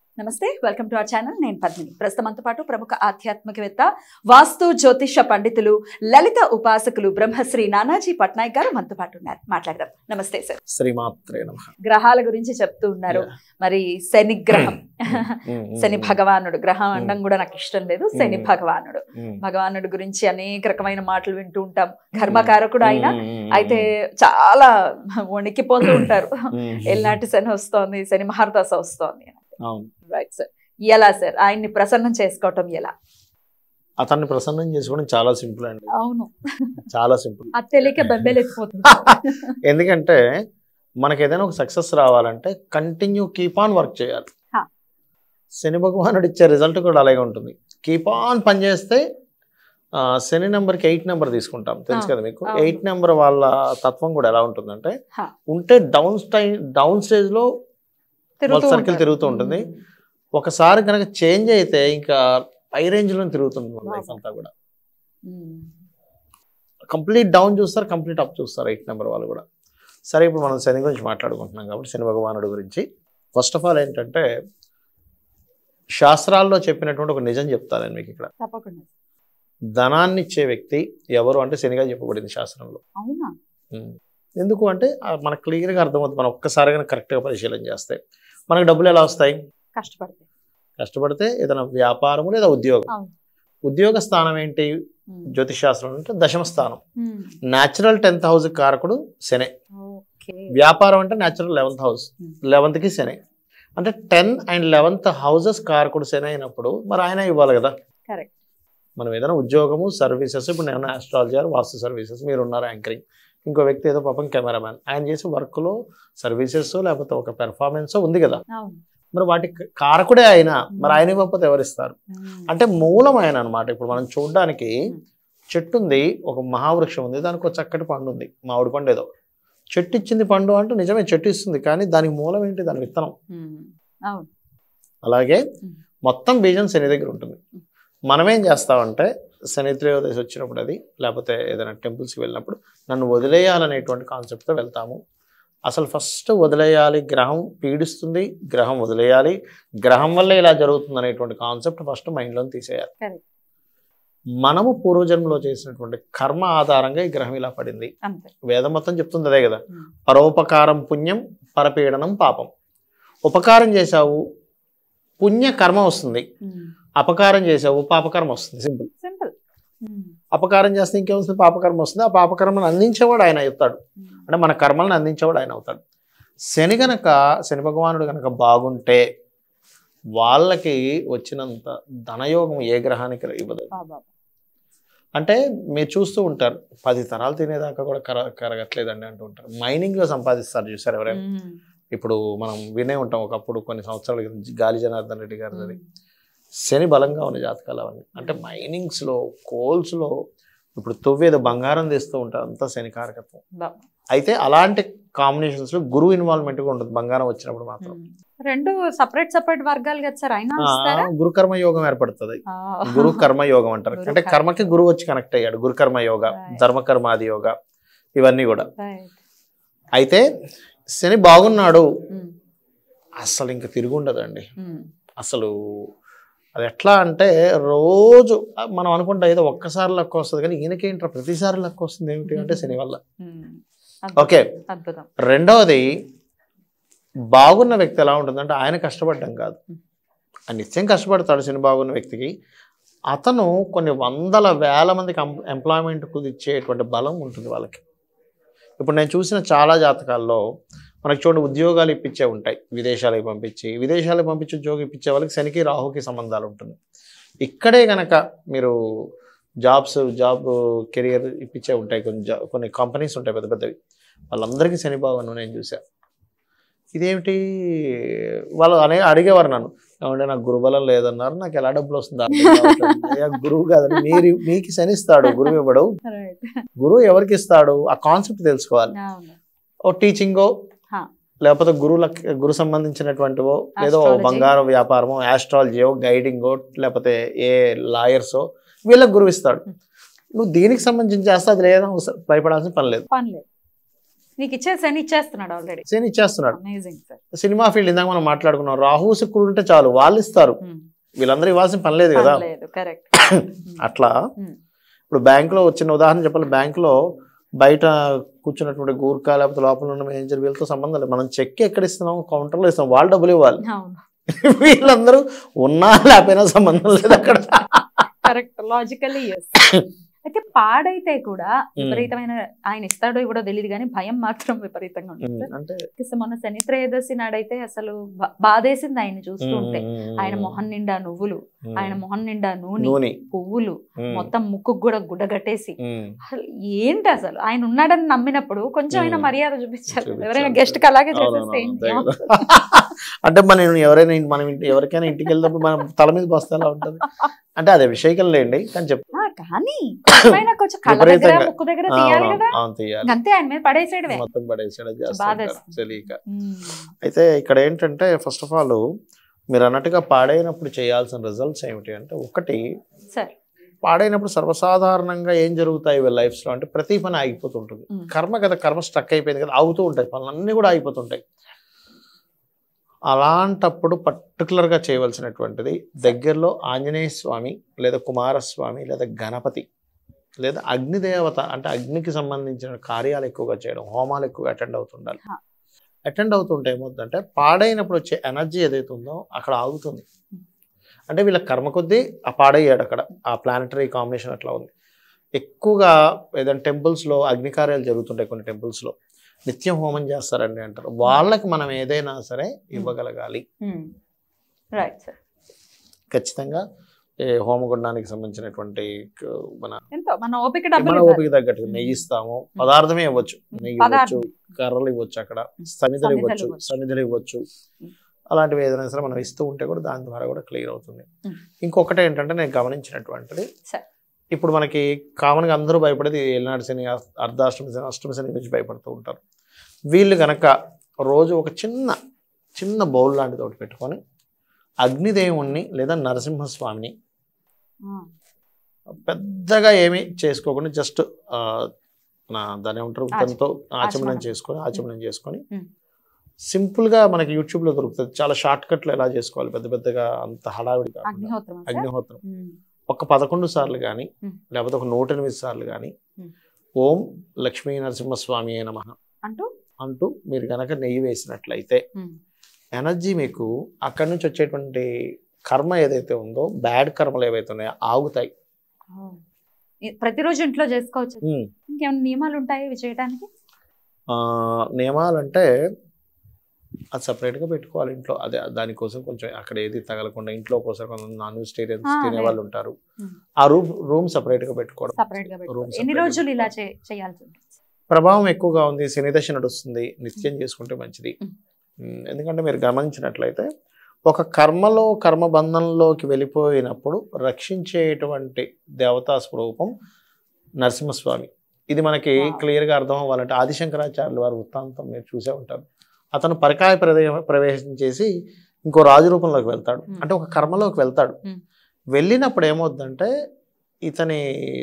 నమస్తే welcome to our channel నేను పద్మిని ప్రస్తుతం మనతో పాటు ప్రముఖ ఆధ్యాత్మికవేత్త వాస్తు జ్యోతిష పండితులు లలిత ఉపాసకులు బ్రహ్మశ్రీ నానాజీ పట్నాయక్ గారు మనతో పాటు ఉన్నారు మాట్లాడదాం నమస్తే సార్ శ్రీమాత్రే నమ గ్రహాల గురించి చెప్తూ ఉన్నారు మరి శని గ్రహం శని భగవానుడు గ్రహం అనడం కూడా నాకు ఇష్టం లేదు శని Mm. భగవానుడు భగవానుడు గురించి అనేక రకమైన మాటలు వింటూ ఉంటాం కర్మకారకుడు ఆయన అయితే చాలా వణికిపోతూ ఉంటారు ఎల్లాంటి శని వస్తోంది శని మహారదశ వస్తోంది అవును రైట్ సార్ ఎలా సార్ ఆయన్ని ప్రసన్నం చేసుకోవటం ఎలా అతన్ని ప్రసన్నం చేసుకోవడం చాలా సింపుల్ అండి అవును చాలా సింపుల్ అది తెలియక బెంబేలెత్తిపోతుంది ఎందుకంటే మనకి ఏదైనా ఒక సక్సెస్ రావాలంటే కంటిన్యూ కీప్ ఆన్ వర్క్ చేయాలి హా. శని భగవానుడు ఇచ్చే రిజల్ట్ కూడా అలాగే ఉంటుంది కీప్ ఆన్ పనిచేస్తే ఆ, శని నెంబర్కి ఎయిట్ నెంబర్ తీసుకుంటాం తెలుసు ఆ, కదా మీకు అవును. ఎయిట్ నెంబర్ వాళ్ళ తత్వం కూడా ఎలా ఉంటుందంటే హా. ఉంటే డౌన్ స్టై డౌన్ స్టేజ్లో తిరుగుతూ circle ఉంటారు. తిరుగుతూ ఉంటుంది. ఒకసారి కనుక చేంజ్ అయితే ఇంకా హై రేంజ్లో తిరుగుతుంది మన లైఫ్ అంతా కూడా ఉమ్. కంప్లీట్ డౌన్ చూస్తారు కంప్లీట్ అప్ చూస్తారు ఎయిట్ నెంబర్ వాళ్ళు కూడా సరే ఇప్పుడు మనం శని గురించి మాట్లాడుకుంటున్నాం కాబట్టి శని భగవానుడు గురించి ఫస్ట్ ఆఫ్ ఆల్ ఏంటంటే శాస్త్రాల్లో చెప్పినటువంటి ఒక నిజం చెప్తాను నేను మీకు ఇక్కడ తప్పకుండా ధనాన్ని ఇచ్చే వ్యక్తి ఎవరు అంటే శనిగా చెప్పబడింది శాస్త్రంలో అవునా ఉమ్. ఎందుకు అంటే ఆ మనకు క్లియర్గా అర్థమవుతుంది మనం ఒక్కసారిగా కరెక్ట్గా పరిశీలన చేస్తే మనకు డబ్బులు ఎలా వస్తాయి కష్టపడితే కష్టపడితే ఏదైనా వ్యాపారము లేదా ఉద్యోగం అవును. ఉద్యోగ స్థానం ఏంటి ఉమ్. జ్యోతిష్ శాస్త్రం అంటే దశమ స్థానం ఉమ్. న్యాచురల్ టెన్త్ హౌస్ కారకుడు శనే ఓకే వ్యాపారం అంటే న్యాచురల్ లెవెన్త్ హౌస్ Hmm. లెవెన్త్కి శని అంటే టెన్ అండ్ లెవెన్త్ హౌసెస్ కారకుడు శని అయినప్పుడు మరి ఆయన ఇవ్వాలి కదా కరెక్ట్ మనం ఏదైనా ఉద్యోగము సర్వీసెస్ ఇప్పుడు నేను ఆస్ట్రాలజర్ వాస్తు సర్వీసెస్ మీరు ఉన్నారు యాంకరింగ్ ఇంకో వ్యక్తి ఏదో పాపం కెమెరామ్యాన్ ఆయన చేసే వర్క్లో సర్వీసెస్ లేకపోతే ఒక పెర్ఫార్మెన్స్ ఉంది కదా అవును మరి వాటి కారకుడే ఆయన మరి ఆయన ఇవ్వకపోతే ఎవరిస్తారు ఉమ్. అంటే మూలం ఆయన అనమాట ఇప్పుడు మనం చూడడానికి Hmm. చెట్టు ఉంది ఒక మహావృక్షం ఉంది దానికి ఒక చక్కటి పండు ఉంది మామిడి పండు ఏదో చెట్టు ఇచ్చింది పండు అంటే నిజమే చెట్టు ఇస్తుంది కానీ దానికి మూలం ఏంటి దాని విత్తనం ఉమ్. అవును అలాగే Hmm. మొత్తం బీజం శని దగ్గర ఉంటుంది Hmm. మనం ఏం చేస్తామంటే శని త్రయోదశి వచ్చినప్పుడు అది లేకపోతే ఏదైనా టెంపుల్స్కి వెళ్ళినప్పుడు నన్ను వదిలేయాలనేటువంటి కాన్సెప్ట్తో వెళ్తాము అసలు ఫస్ట్ వదిలేయాలి గ్రహం పీడిస్తుంది గ్రహం వదిలేయాలి గ్రహం వల్ల ఇలా జరుగుతుంది అనేటువంటి కాన్సెప్ట్ ఫస్ట్ మైండ్లో తీసేయాలి Correct. మనము పూర్వజన్మలో చేసినటువంటి కర్మ ఆధారంగా ఈ గ్రహం ఇలా పడింది అంతే వేదం మొత్తం చెప్తుంది అదే కదా ఉమ్. పరోపకారం పుణ్యం పరపీడనం పాపం ఉపకారం చేశావు పుణ్య కర్మ వస్తుంది ఉమ్. అపకారం చేసావు పాపకర్మ వస్తుంది సింపుల్ సింపుల్ ఉమ్. అపకారం చేస్తే ఇంకేమొస్తుంది పాపకర్మ వస్తుంది ఆ పాపకర్మను అందించేవాడు ఆయన అవుతాడు ఉమ్. అంటే మన కర్మలను అందించేవాడు ఆయన అవుతాడు శని గనక శని భగవానుడు గనక బాగుంటే వాళ్ళకి వచ్చినంత ధనయోగం ఏ గ్రహానికి ఇవ్వదు బాబా అంటే మీరు చూస్తూ ఉంటారు పది తరాలు తినేదాకా కూడా కర కరగట్లేదండి అంటూ ఉంటారు మైనింగ్లో సంపాదిస్తారు చూసారు ఎవరైనా ఉమ్. ఇప్పుడు మనం వినే ఉంటాం ఒకప్పుడు కొన్ని సంవత్సరాల క్రితం గాలి జనార్దన్ రెడ్డి గారిది ఉమ్. శని బలంగా ఉన్న జాతకాలు అవన్నీ అంటే మైనింగ్స్లో కోల్స్లో ఇప్పుడు తొవ్వేదో బంగారం తీస్తూ ఉంటారు అంతా శని కారకత్వం బాబా అయితే అలాంటి కాంబినేషన్స్లో గురువు ఇన్వాల్వ్మెంట్ కూడా ఉంటుంది బంగారం వచ్చినప్పుడు మాత్రం ఉమ్. రెండు సపరేట్ సపరేట్ వర్గాలు కదా సార్ అయినా ఆ, ఇస్తారా గురుకర్మ యోగం ఏర్పడుతుంది ఆ. గురు కర్మ యోగం అంటారు గురు అంటే కర్మ. కర్మకి గురువు వచ్చి కనెక్ట్ అయ్యాడు గురుకర్మ యోగ Right. ధర్మకర్మాది యోగ ఇవన్నీ కూడా Right. అయితే శని బాగున్నాడు ఉమ్. అసలు ఇంకా తిరుగుండదండి ఉమ్. అసలు అది ఎట్లా అంటే రోజు మనం అనుకుంటా ఏదో ఒక్కసారి లెక్క వస్తుంది కానీ ఈయనకేంట్రా ప్రతిసారి లెక్క వస్తుంది ఏమిటి అంటే శని వల్ల ఉమ్. ఓకే అద్భుతం రెండవది బాగున్న వ్యక్తి ఎలా ఉంటుందంటే ఆయన కష్టపడడం కాదు ఆయన నిత్యం కష్టపడతాడు శని బాగున్న వ్యక్తికి అతను కొన్ని వందల వేల మందికి ఎంప్లాయ్మెంట్ కుదిర్చేటువంటి బలం ఉంటుంది వాళ్ళకి ఇప్పుడు నేను చూసిన చాలా జాతకాల్లో మనకి చూడండి ఉద్యోగాలు ఇప్పించే ఉంటాయి విదేశాలకు పంపించి విదేశాలకు పంపించి ఉద్యోగం ఇప్పించే వాళ్ళకి శనికి రాహుకి సంబంధాలు ఉంటుంది ఇక్కడే గనక మీరు జాబ్స్ జాబ్ కెరియర్ ఇప్పించే ఉంటాయి కొన్ని జా కొన్ని కంపెనీస్ ఉంటాయి పెద్ద పెద్దవి వాళ్ళందరికీ శని బాగున్నాను నేను చూసా ఇదేమిటి వాళ్ళు అనే అడిగేవారు నన్ను ఏమంటే నాకు గురుబలం లేదన్నారు నాకు ఎలా డబ్బులు వస్తుంది అర్థం కావట్లేదు. అయ్యా, గురువు కాదని మీరు మీకు శనిస్తాడు గురువు ఇవ్వడు రైట్ గురువు ఎవరికి ఇస్తాడు ఆ కాన్సెప్ట్ తెలుసుకోవాలి అవును ఓ టీచింగో హా. లేకపోతే గురువుల గురు సంబంధించినటువంటివో లేదో Astrology. బంగారం వ్యాపారమో ఆస్ట్రాలజీయో గైడింగో లేకపోతే ఏ లాయర్సో వీళ్ళకి గురువు ఇస్తాడు నువ్వు దీనికి సంబంధించి చేస్తే అది లేదా భయపడాల్సిన పని లేదు పని లేదు నీకు ఇచ్చేసి అని ఇచ్చేస్తున్నాడు ఆల్రెడీ శని ఇచ్చేస్తున్నాడు అమేజింగ్ సార్ సినిమా ఫీల్డ్ ఇందాక మనం మాట్లాడుకున్నాం రాహు శుక్రుడు ఉంటే చాలు వాళ్ళు ఇస్తారు వీళ్ళందరూ ఇవ్వాల్సిన పని లేదు కదా లేదు కరెక్ట్ అట్లా ఇప్పుడు బ్యాంకులో వచ్చిన ఉదాహరణ చెప్పాలి బ్యాంకులో బయట కూర్చున్నటువంటి గూర్ఖా లేకపోతే లోపల ఉన్న మేనేజర్ వీళ్ళతో సంబంధం లేదు మనం చెక్ ఎక్కడ ఇస్తున్నాం కౌంటర్లో ఇస్తాం వాళ్ళు డబ్బులు ఇవ్వాలి అవును వీళ్ళందరూ ఉన్నా లేకపోయినా సంబంధం లేదు అక్కడ కరెక్ట్ లాజికల్లీ ఎస్ అయితే పాడైతే కూడా విపరీతమైన ఆయన ఇస్తాడో ఇవ్వడో తెలియదు కానీ భయం మాత్రం విపరీతంగా ఉంటుంది అంటే సార్. మొన్న శని త్రయోదశి నాడైతే అసలు బా- బాధేసింది ఆయన చూస్తుంటే ఆయన మొహం నిండా నువ్వులు ఆయన మొహం నిండా నూనె నూనె పువ్వులు ఉమ్, మొత్తం ముక్కుకు కూడా గుడ్డ కట్టేసి ఉమ్. అసలు ఏంటి అసలు ఆయన ఉన్నాడని నమ్మినప్పుడు కొంచెం అయినా మ్మ్. మర్యాద చూపించాలి చూపించాలి. ఎవరైనా గెస్ట్ కి అలాగే చేసేస్తే అవునవును, ఏం అంతే చేయం? కదా. అంటే మనం ఎవరైనా ఇంటి- మనం ఇంటి- ఎవరికైనా ఇంటికి వెళ్ళినప్పుడు మనం తల మీద బస్తా ఎలా ఉంటుంది అంటే అదే విషయం లేండి కానీ చెప్ ఆ, కానీ కొంచెమైనా కొంచెం కళ్ళ దగ్గర విపరీతంగా. ముక్కు దగ్గర తీయాలి కదా అవును తీయాలి అంతే ఆయన మీద పడేసేయడమే మొత్తం పడేసాడు బాధేస్తుంది. తెలియక మ్మ్. అయితే ఇక్కడ ఏంటంటే ఫస్ట్ ఆఫ్ ఆల్ మీరు అన్నట్టుగా పాడైనప్పుడు చేయాల్సిన రిజల్ట్స్ ఏమిటి అంటే ఒకటి సరే పాడైనప్పుడు సర్వసాధారణంగా ఏం జరుగుతాయి వీళ్ళ లైఫ్స్లో అంటే ప్రతి పని ఆగిపోతుంటుంది మ్మ్. కర్మ కదా కర్మ స్టక్ అయిపోయింది కదా ఆగుతూ ఉంటాయి పనులన్నీ కూడా ఆగిపోతుంటాయి అలాంటప్పుడు పర్టికులర్గా చేయవలసినటువంటిది దగ్గరలో ఆంజనేయ స్వామి లేదా కుమారస్వామి లేదా గణపతి లేదా అగ్నిదేవత అంటే అగ్నికి సంబంధించిన కార్యాలు ఎక్కువగా చేయడం హోమాలు ఎక్కువగా అటెండ్ అవుతుండాలి హా. అటెండ్ అవుతుంటే ఏమవుతుందంటే పాడైనప్పుడు వచ్చే ఎనర్జీ ఏదైతే ఉందో అక్కడ ఆగుతుంది అంటే వీళ్ళ కర్మ కొద్దీ ఆ పాడయ్యాడు అక్కడ ఆ ప్లానటరీ కాంబినేషన్ అట్లా ఉంది ఎక్కువగా ఏదైనా టెంపుల్స్లో అగ్నికార్యాలు జరుగుతుంటాయి కొన్ని టెంపుల్స్లో నిత్యం హోమం చేస్తారండి అంటారు వాళ్ళకి మనం ఏదైనా సరే ఇవ్వగలగాలి మ్మ్. రైట్ సార్ ఖచ్చితంగా ఏ హోమగుండానికి సంబంధించినటువంటి క- మన ఎంతో మన ఓపిక డబ్బులు మన ఇవ్వాలి. ఓపిక తగ్గట్టు నెయ్యి ఇస్తాము పదార్థమే ఇవ్వచ్చు నెయ్యి ఇవ్వచ్చు పదార్థం. కర్రలు ఇవ్వచ్చు అక్కడ సమిధలు సమిధలు ఇవ్వచ్చు ఇవ్వచ్చు. సమిధలు ఇవ్వచ్చు ఉం. అలాంటివి ఏదైనా సరే మనం ఇస్తూ ఉంటే కూడా దాని ద్వారా కూడా క్లియర్ అవుతుంది ఉం. ఇంకొకటి ఏంటంటే నేను గమనించినటువంటిది సరే. ఇప్పుడు మనకి కామన్గా అందరూ భయపడేది ఏలినాడు శని అ- అర్ధాష్టమి శని అష్టమి శని గురించి భయపడుతూ ఉంటారు వీళ్ళు గనక రోజు ఒక చిన్న చిన్న బౌల్ లాంటిది ఒకటి పెట్టుకొని అగ్నిదేవుణ్ణి లేదా నరసింహస్వామిని ఆ. పెద్దగా ఏమీ చేసుకోకుండా జస్ట్ నా దాని ఏమంటారు ఆచ- దాంతో ఆచమనం ఆచమనం. చేసుకొని ఆచమనం చేసుకొని ఉం. సింపుల్ గా మనకి యూట్యూబ్ లో దొరుకుతుంది చాలా షార్ట్ కట్లు ఎలా చేసుకోవాలి పెద్ద పెద్దగా అంత హడావిడి కాకుండా అగ్నిహోత్రం సార్? అగ్నిహోత్రం మ్మ్. ఒక పదకొండు సార్లు కానీ ఉం. లేకపోతే ఒక నూట ఎనిమిది సార్లు కానీ ఉం. ఓం లక్ష్మీ నరసింహస్వామి నమ అంటూ అంటూ మీరు కనుక నెయ్యి వేసినట్లయితే మ్మ్. ఎనర్జీ మీకు అక్కడి నుంచి వచ్చేటువంటి కర్మ ఏదైతే ఉందో బ్యాడ్ కర్మలు ఏవైతే ఉన్నాయో ఆగుతాయి ఓ. ఈ- ప్రతిరోజు ఇంట్లో చేసుకోవచ్చు ఉం. ఇంకేమైనా నియమాలు ఉంటాయి ఇవి చేయడానికి ఆ, నియమాలంటే అది సపరేట్గా పెట్టుకోవాలి ఇంట్లో అదే దానికోసం కొంచెం అక్కడ ఏది తగలకుండా ఇంట్లో కోసం కొంచెం నాన్ వెజిటేరియన్స్ ఆ, తినే అదే. వాళ్ళు ఉంటారు ఉం. ఆ రూమ్ రూమ్ సపరేట్గా పెట్టుకోవడం సపరేట్ గా పెట్టుకోవాలి. Room ఎన్ని separate గా రోజులు ఇలా పెట్టుకోవాలి. చే- చేయాల్సి ఉంటుంది ప్రభావం ఎక్కువగా ఉంది శనిదశ నడుస్తుంది నిత్యం చేసుకుంటే మంచిది ఉం. ఉం, ఎందుకంటే మీరు గమనించినట్లయితే ఒక కర్మలో కర్మబంధంలోకి వెళ్ళిపోయినప్పుడు రక్షించేటువంటి దేవతా స్వరూపం నరసింహస్వామి ఇది మనకి Wow. క్లియర్గా అర్థం అవ్వాలంటే ఆదిశంకరాచార్యుల వారి వృత్తాంతం మీరు చూసే ఉంటారు అతను పరకాయ ప్రదే ప్రవేశం చేసి ఇంకో రాజు రూపంలోకి వెళ్తాడు Hmm. అంటే ఒక కర్మలోకి వెళ్తాడు Hmm. వెళ్ళినప్పుడు ఏమవుద్దంటే ఇతని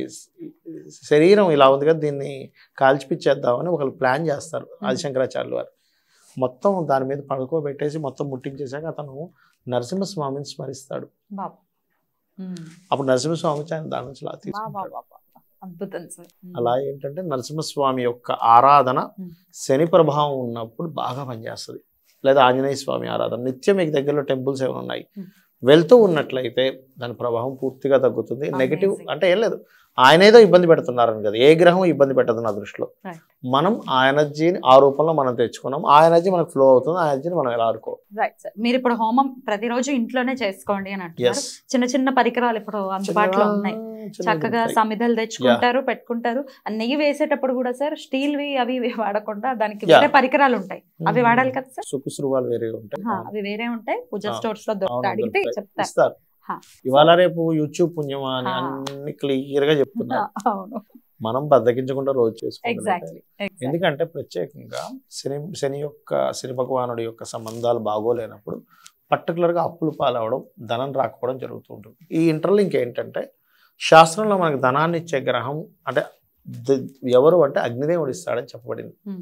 శరీరం ఇలా ఉంది కదా దీన్ని కాల్చిపిచ్చేద్దామని ఒకళ్ళు ప్లాన్ చేస్తారు ఆదిశంకరాచార్యుల వారు మొత్తం దాని మీద పడుకోబెట్టేసి మొత్తం ముట్టించేశాక అతను నరసింహస్వామిని స్మరిస్తాడు బాబా మ్మ్. అప్పుడు నరసింహస్వామి వచ్చి ఆయన దాని నుంచి అలా బా, బా, తీసుకుంటాడు బా, బా. అద్భుతం సార్ మ్మ్. అలా ఏంటంటే నరసింహస్వామి యొక్క ఆరాధన Hmm. శని ప్రభావం ఉన్నప్పుడు బాగా పనిచేస్తుంది లేదా ఆంజనేయ స్వామి ఆరాధన నిత్యం మీకు దగ్గరలో టెంపుల్స్ ఏమైనా ఉన్నాయి Hmm. వెళ్తూ ఉన్నట్లయితే దాని ప్రభావం పూర్తిగా తగ్గుతుంది నెగిటివ్ Amazing. అంటే ఏం లేదు ఆయన ఏదో ఇబ్బంది పెడుతున్నారని కదా ఏ గ్రహం ఇబ్బంది పెట్టదు నా దృష్టిలో Right. మనం ఆ ఎనర్జీని ఆ రూపంలో మనం తెచ్చుకున్నాం ఆ ఎనర్జీ మనకు ఫ్లో అవుతుంది ఆ ఎనర్జీని మనం ఎలా ఆడుకో రైట్ సార్ మీరు ఇప్పుడు హోమం ప్రతిరోజు ఇంట్లోనే చేసుకోండి అని అంటున్నారు ఎస్ చిన్న చిన్న పరికరాలు ఇప్పుడు అందుబాటులో ఉన్నాయి చక్కగా సమిధలు తెచ్చుకుంటారు పెట్టుకుంటారు ఆ నెయ్యి వేసేటప్పుడు కూడా సార్ స్టీల్ వి అవి ఇవి వాడకుండా దానికి Yeah. వేరే పరికరాలు ఉంటాయి అవి వాడాలి కదా సార్ సుఖసురువాలు వేరే ఉంటాయి ఆ, అవి వేరే ఉంటాయి పూజ ఆ, స్టోర్స్ లో అవును, దొరుకుతాయి అడిగితే దొరుకుతాయి. చెప్తారు ఇస్తారు హా. ఇవాళ రేపు యూట్యూబ్ పుణ్యమా అని హా. అన్ని క్లియర్ గా చెప్తున్నారు అవును మనం బద్దకించకుండా రోజు చేసుకోవాలి ఎగ్జాక్ట్లీ ఎందుకంటే ప్రత్యేకంగా శని శని యొక్క శని భగవానుడి యొక్క సంబంధాలు బాగోలేనప్పుడు పర్టికులర్గా అప్పులు పాలవడం ధనం రాకపోవడం జరుగుతూ ఉంటుంది ఈ ఇంటర్లింక్ ఏంటంటే శాస్త్రంలో మనకు ధనాన్ని ఇచ్చే గ్రహం అంటే ద- ఎవరు అంటే అగ్నిదేవుడు ఇస్తాడని చెప్పబడింది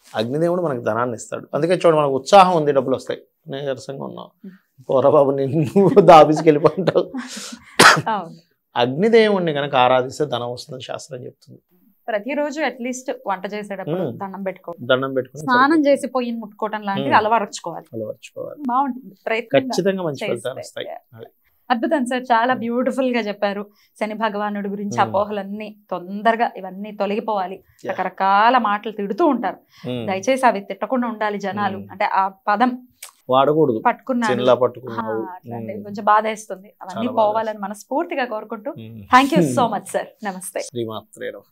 అగ్నిదేవుడు మనకు ధనాన్ని ఇస్తాడు అందుకే చూడు మనకు ఉత్సాహం ఉంది డబ్బులు వస్తాయి నీరసంగా ఉన్నాం పోరా బాబు నిన్ను ఆఫీస్కి వెళ్ళిపోంటావు అవును అగ్నిదేవుణ్ణి కనుక ఆరాధిస్తే ధనం వస్తుందని శాస్త్రం చెప్తుంది ప్రతిరోజు అట్లీస్ట్ వంట చేసేటప్పుడు మ్మ్. దండం పెట్టుకోవాలి దండం పెట్టుకుని స్నానం చేసి పొయ్యిని ముట్టుకోవడం లాంటివి మ్మ్. అలవరచుకోవాలి అలవర్చుకోవాలి బాగుంటుంది ప్రయత్నం ఖచ్చితంగా మంచి ఫలితాలు చేస్తే. వస్తాయి అది. అద్భుతం సార్ చాలా బ్యూటిఫుల్ గా చెప్పారు శని భగవానుడి గురించి మ్మ్. అపోహలన్నీ తొందరగా ఇవన్నీ తొలగిపోవాలి Yeah. రకరకాల మాటలు తిడుతూ ఉంటారు ఉమ్. దయచేసి అవి తిట్టకుండా ఉండాలి జనాలు మ్మ్. అంటే ఆ పదం వాడకూడదు పట్టుకున్నాడు చిన్నలా ఆ, పట్టుకున్నావు అట్లాంటివి ఉమ్. కొంచెం బాధేస్తుంది అవన్నీ చాలా బాధ పోవాలని మనస్ఫూర్తిగా కోరుకుంటూ um. Thank you so much sir నమస్తే శ్రీమాత్రే నమః.